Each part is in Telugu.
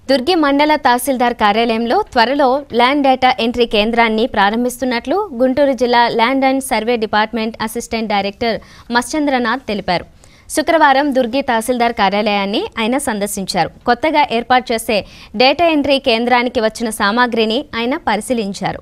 దుర్గి మండల తహసీల్దార్ కార్యాలయంలో త్వరలో ల్యాండ్ డేటా ఎంట్రీ కేంద్రాన్ని ప్రారంభిస్తున్నట్లు గుంటూరు జిల్లా land and survey department assistant director Machandranath తెలిపారు శుక్రవారం దుర్గి తహసీల్దార్ కార్యాలయాన్ని ఆయన సందర్శించారు కొత్తగా ఏర్పాటు చేసే డేటా ఎంట్రీ కేంద్రానికి వచ్చిన సామాగ్రిని ఆయన పరిశీలించారు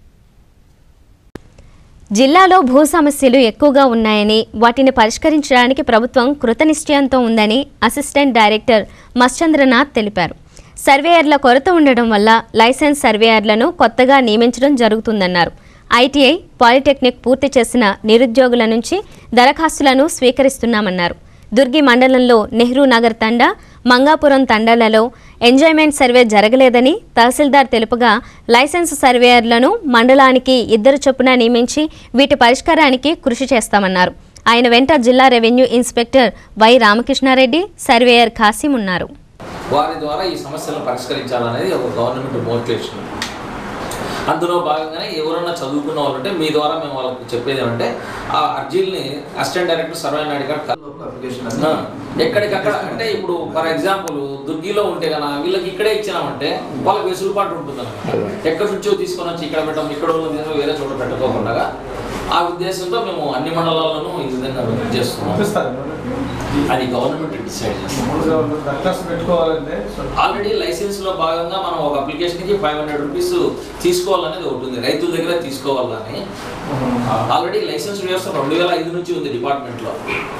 జిల్లాలో భూ సమస్యలు ఎక్కువగా ఉన్నాయని వాటిని పరిష్కరించడానికి ప్రభుత్వం కృతనిశ్చయంతో ఉందని అసిస్టెంట్ డైరెక్టర్ మశ్చంద్రనాథ్ తెలిపారు సర్వేయర్ల కొరత ఉండడం వల్ల లైసెన్స్ సర్వేయర్లను కొత్తగా నియమించడం జరుగుతుందన్నారు ఐటీఐ పాలిటెక్నిక్ పూర్తి చేసిన నిరుద్యోగుల నుంచి దరఖాస్తులను స్వీకరిస్తున్నామన్నారు దుర్గి మండలంలో నెహ్రూ నగర్ తండా మంగాపురం తండాలలో ఎంజాయ్మెంట్ సర్వే జరగలేదని తహసీల్దార్ తెలుపగా లైసెన్స్ సర్వేయర్లను మండలానికి ఇద్దరు చొప్పున నియమించి వీటి పరిష్కారానికి కృషి చేస్తామన్నారు ఆయన వెంట జిల్లా revenue inspector Y Ramakrishna Reddy surveyor Khasim ఉన్నారు వారి ద్వారా ఈ సమస్యలను పరిష్కరించాలనేది ఒక గవర్నమెంట్ మోటివేషన్ అందులో భాగంగానే ఎవరన్నా చదువుకున్న వాళ్ళు ఉంటే మీ ద్వారా మేము వాళ్ళకి చెప్పేది ఏమంటే ఆ అర్జీల్ని అసిస్టెంట్ డైరెక్టర్ సర్వే నాయుడు గారు అప్లికేషన్ ఆ, ఎక్కడికక్కడ అంటే ఇప్పుడు ఫర్ ఎగ్జాంపుల్ దుర్గిలో ఉంటే కనుక వీళ్ళకి ఇక్కడే ఇచ్చినామంటే వాళ్ళకి వెసులుబాటు ఉంటుంది అన్నమాట ఎక్కడి నుంచో తీసుకొని వచ్చి ఇక్కడ పెట్టడం ఇక్కడ ఉన్న తీసుకొని వేరే చోట పెట్టుకోకుండా ఆ ఉద్దేశంతో మేము అన్ని మండలాలను ఈ విధంగా చేస్తున్నాం పంపిస్తారు అది గవర్నమెంట్ డిసైడ్ చేస్తాం మామూలుగా దరఖాస్తు పెట్టుకోవాలంటే ఆల్రెడీ లైసెన్స్ లో భాగంగా మనం ఒక అప్లికేషన్ కి ఫైవ్ హండ్రెడ్ రూపీస్ తీసుకోవాలనేది ఒకటి ఉంది రైతుల దగ్గర తీసుకోవాలని ఆల్రెడీ లైసెన్స్ వ్యవస్థ రెండు వేల ఐదు నుంచి ఉంది డిపార్ట్మెంట్ లో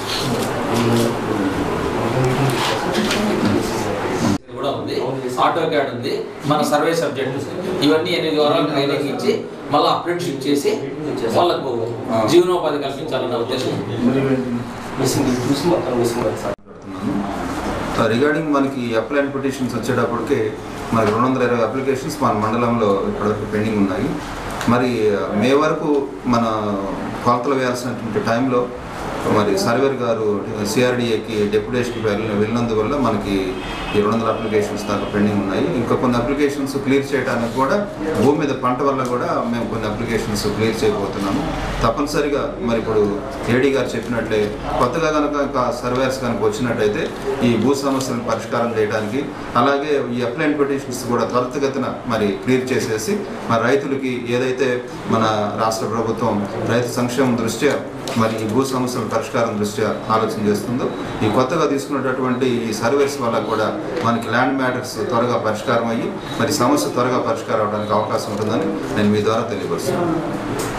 ఇది కూడా ఉంది ఆటో క్యాడ్ ఉంది మన సర్వే సబ్జెక్ట్ ఇవన్నీ ఎనిమిది వారాలు ట్రైనింగ్ ఇచ్చి మళ్ళీ అప్రెంటిషిప్ చేసి వాళ్ళకు జీవనోపాధి కల్పించాలన్న ఉద్దేశం మిస్సింగ్ చూసి మొత్తం మిస్సింగ్ సార్ రిగార్డింగ్ మనకి అప్లైన్ పిటిషన్స్ వచ్చేటప్పటికి మరి రెండు వందల ఇరవై అప్లికేషన్స్ మన మండలంలో ఇప్పటివరకు పెండింగ్ ఉన్నాయి మరి మే వరకు మన కొలతలు వేయాల్సినటువంటి టైంలో మరి సర్వేర్ గారు సిఆర్డిఏకి డెప్యుటేషన్కి వెళ్ళి వెళ్ళినందువల్ల మనకి ఈ రెండు వందల అప్లికేషన్స్ దాకా పెండింగ్ ఉన్నాయి ఇంకా కొన్ని అప్లికేషన్స్ క్లియర్ చేయడానికి కూడా భూమి మీద పంట వల్ల కూడా మేము కొన్ని అప్లికేషన్స్ క్లియర్ చేయబోతున్నాము తప్పనిసరిగా మరి ఇప్పుడు ఏడీ గారు చెప్పినట్లే కొత్తగా కనుక ఇంకా సర్వేర్స్ కనుక వచ్చినట్టయితే ఈ భూ సమస్యలను పరిష్కారం చేయడానికి అలాగే ఈ అప్లైన్ పిటిషన్స్ కూడా త్వరితగతిన మరి క్లియర్ చేసేసి మరి రైతులకి ఏదైతే మన రాష్ట్ర ప్రభుత్వం రైతు సంక్షేమం దృష్ట్యా మరి ఈ భూ సమస్యల పరిష్కారం దృష్ట్యా ఆలోచన చేస్తుందో ఈ కొత్తగా తీసుకున్నటువంటి ఈ సర్వేస్ వల్ల కూడా మనకి ల్యాండ్ మ్యాటర్స్ త్వరగా పరిష్కారం అయ్యి మరి సమస్య త్వరగా పరిష్కారం అవడానికి అవకాశం ఉంటుందని నేను మీ ద్వారా తెలియపరుస్తున్నాను